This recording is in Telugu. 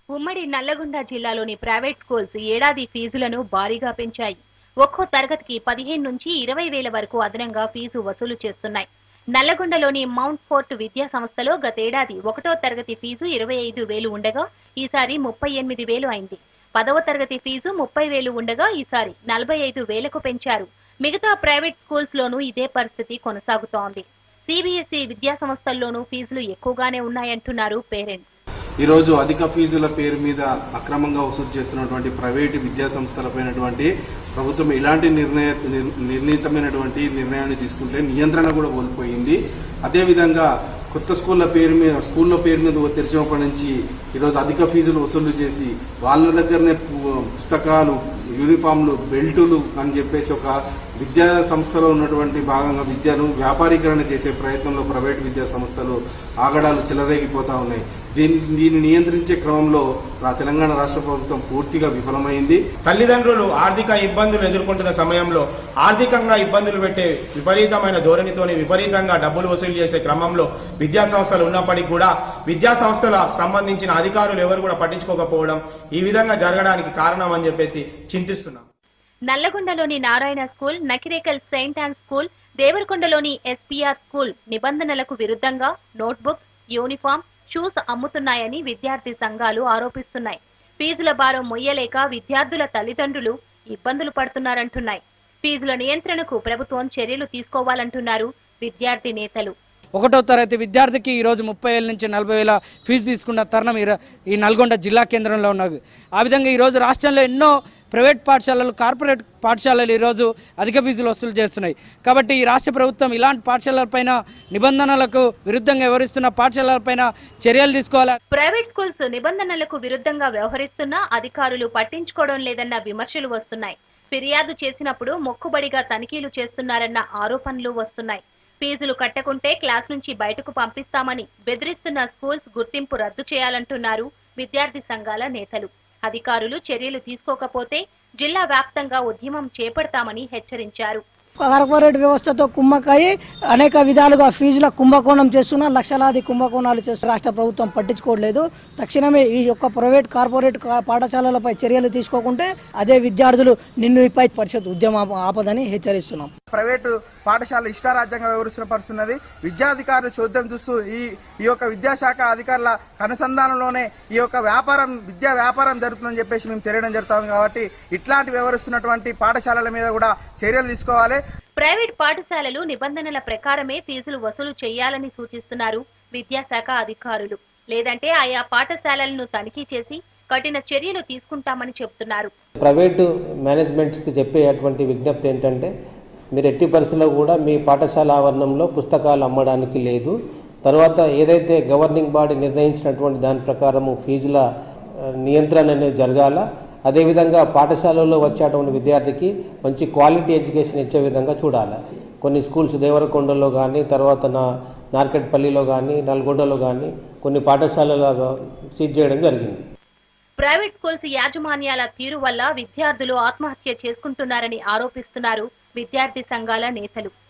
ఉమ్మడి నల్లగొండ జిల్లాలోని ప్రైవేట్ స్కూల్స్ ఈ ఏడాది ఫీజులను భారీగా పెంచాయి ఒక్కో తరగతికి పదిహేను నుంచి ఇరవై వేల వరకు అదనంగా ఫీజు వసూలు చేస్తున్నాయి నల్లగొండలోని మౌంట్ ఫోర్ట్ విద్యా సంస్థలో గతేడాది ఒకటో తరగతి ఫీజు ఇరవై ఐదు వేలు ఉండగా ఈసారి ముప్పై ఎనిమిది వేలు అయింది పదవ తరగతి ఫీజు ముప్పై వేలు ఉండగా ఈసారి నలభై ఐదు వేలకు పెంచారు మిగతా ప్రైవేట్ స్కూల్స్ లోనూ ఇదే పరిస్థితి కొనసాగుతోంది సిబిఎస్ఈ విద్యా సంస్థల్లోనూ ఫీజులు ఎక్కువగానే ఉన్నాయంటున్నారు పేరెంట్స్ ఈరోజు అధిక ఫీజుల పేరు మీద అక్రమంగా వసూలు చేస్తున్నటువంటి ప్రైవేటు విద్యా సంస్థలపైనటువంటి ప్రభుత్వం ఇలాంటి నిర్ణయ నిర్- నిర్ణీతమైనటువంటి నిర్ణయాన్ని తీసుకుంటే నియంత్రణ కూడా కోల్పోయింది అదేవిధంగా కొత్త స్కూళ్ళ పేరు మీద స్కూళ్ళ పేరు మీద తెరిచినప్పటి నుంచి ఈరోజు అధిక ఫీజులు వసూలు చేసి వాళ్ళ దగ్గరనే పు- పుస్తకాలు యూనిఫామ్లు బెల్టులు అని చెప్పేసి ఒక విద్యా సంస్థలో ఉన్నటువంటి భాగంగా విద్యను వ్యాపారీకరణ చేసే ప్రయత్నంలో ప్రైవేట్ విద్యా సంస్థలు ఆగడాలు చెలరేగిపోతా ఉన్నాయి దీన్ని దీన్ని నియంత్రించే క్రమంలో రా తెలంగాణ రాష్ట్ర ప్రభుత్వం పూర్తిగా విఫలమైంది తల్లిదండ్రులు ఆర్థిక ఇబ్బందులు ఎదుర్కొంటున్న సమయంలో ఆర్థికంగా ఇబ్బందులు పెట్టే విపరీతమైన ధోరణితోని విపరీతంగా డబ్బులు వసూలు చేసే క్రమంలో విద్యా సంస్థలు ఉన్నప్పటికీ కూడా విద్యా సంస్థలకు సంబంధించిన అధికారులు ఎవరు కూడా పట్టించుకోకపోవడం ఈ విధంగా జరగడానికి కారణం అని చెప్పేసి చింతిస్తున్నాం నల్లగొండలోని Narayana school Nakirekal saint Ann school దేవరకొండలోని ఎస్పీఆర్ స్కూల్ నిబంధనలకు విరుద్ధంగా నోట్బుక్స్ యూనిఫామ్ షూస్ అమ్ముతున్నాయని విద్యార్థి సంఘాలు ఆరోపిస్తున్నాయి ఫీజుల భారం మొయ్యలేక విద్యార్థుల తల్లిదండ్రులు ఇబ్బందులు పడుతున్నారంటున్నాయి ఫీజుల నియంత్రణకు ప్రభుత్వం చర్యలు తీసుకోవాలంటున్నారు విద్యార్థి నేతలు ఒకటో తరగతి విద్యార్థికి ఈరోజు ముప్పై వేల నుంచి నలభై వేల ఫీజు తీసుకున్న తరుణం ఈ ర- ఈ నల్గొండ జిల్లా కేంద్రంలో ఉన్నది ఆ విధంగా ఈరోజు రాష్ట్రంలో ఎన్నో ప్రైవేట్ పాఠశాలలు కార్పొరేట్ పాఠశాలలు ఈరోజు అధిక ఫీజులు వసూలు చేస్తున్నాయి కాబట్టి ఈ రాష్ట్ర ప్రభుత్వం ఇలాంటి పాఠశాలలపైన నిబంధనలకు విరుద్ధంగా వ్యవహరిస్తున్న పాఠశాలలపైన చర్యలు తీసుకోవాలి ప్రైవేట్ స్కూల్స్ నిబంధనలకు విరుద్ధంగా వ్యవహరిస్తున్నా అధికారులు పట్టించుకోవడం లేదన్న విమర్శలు వస్తున్నాయి ఫిర్యాదు చేసినప్పుడు మొక్కుబడిగా తనిఖీలు చేస్తున్నారన్న ఆరోపణలు వస్తున్నాయి ఫీజులు కట్టకుంటే క్లాస్ నుంచి బయటకు పంపిస్తామని బెదిరిస్తున్న స్కూల్స్ గుర్తింపు రద్దు చేయాలంటున్నారు విద్యార్థి సంఘాల నేతలు అధికారులు చర్యలు తీసుకోకపోతే జిల్లా వ్యాప్తంగా ఉద్యమం చేపడతామని హెచ్చరించారు కార్పొరేట్ వ్యవస్థతో కుమ్మకాయి అనేక విధాలుగా ఫీజుల కుంభకోణం చేస్తున్న లక్షలాది కుంభకోణాలు చేస్తున్న రాష్ట్ర ప్రభుత్వం పట్టించుకోవట్లేదు తక్షణమే ఈ యొక్క ప్రైవేట్ కార్పొరేట్ కా- పాఠశాలలపై చర్యలు తీసుకోకుంటే అదే విద్యార్థులు నిన్నుపై పరిషత్ ఉద్యమ ఆపదని హెచ్చరిస్తున్నాం ప్రైవేటు పాఠశాల ఇష్టారాజ్యంగా వ్యవహరిస్తున్నది విద్యాధికారులు చూద్దాం చూస్తూ ఈ ఈ యొక్క విద్యాశాఖ అధికారుల అనుసంధానంలోనే ఈ యొక్క వ్యాపారం విద్యా వ్యాపారం జరుగుతుందని చెప్పేసి మేము తెలియడం జరుగుతాం కాబట్టి ఇట్లాంటి వ్యవహరిస్తున్నటువంటి పాఠశాలల మీద కూడా చర్యలు తీసుకోవాలి ప్రైవేట్ పాఠశాలలు నిబంధనల ప్రకారమే ఫీజులు వసూలు చేయాలని సూచిస్తున్నారు విద్యాశాఖ అధికారులు లేదంటే ఆయా పాఠశాలలను తనిఖీ చేసి కఠిన చర్యలు తీసుకుంటామని చెబుతున్నారు ప్రైవేటు మేనేజ్మెంట్స్కి చెప్పేటువంటి విజ్ఞప్తి ఏంటంటే మీరు ఎట్టి పరిస్థితుల్లో కూడా మీ పాఠశాల ఆవరణంలో పుస్తకాలు అమ్మడానికి లేదు తర్వాత ఏదైతే గవర్నింగ్ బాడీ నిర్ణయించినటువంటి దాని ప్రకారము ఫీజుల ఆ, నియంత్రణ అనేది జరగాల అదేవిధంగా పాఠశాలలో వచ్చేటువంటి విద్యార్థికి మంచి క్వాలిటీ ఎడ్యుకేషన్ ఇచ్చే విధంగా చూడాలి కొన్ని స్కూల్స్ దేవరకొండలో కానీ తర్వాత నా నార్కెట్పల్లిలో కానీ నల్గొండలో కానీ కొన్ని పాఠశాలలు సీజ్ చేయడం జరిగింది ప్రైవేట్ స్కూల్స్ యాజమాన్యాల తీరు వల్ల విద్యార్థులు ఆత్మహత్య చేసుకుంటున్నారని ఆరోపిస్తున్నారు విద్యార్థి సంఘాల నేతలు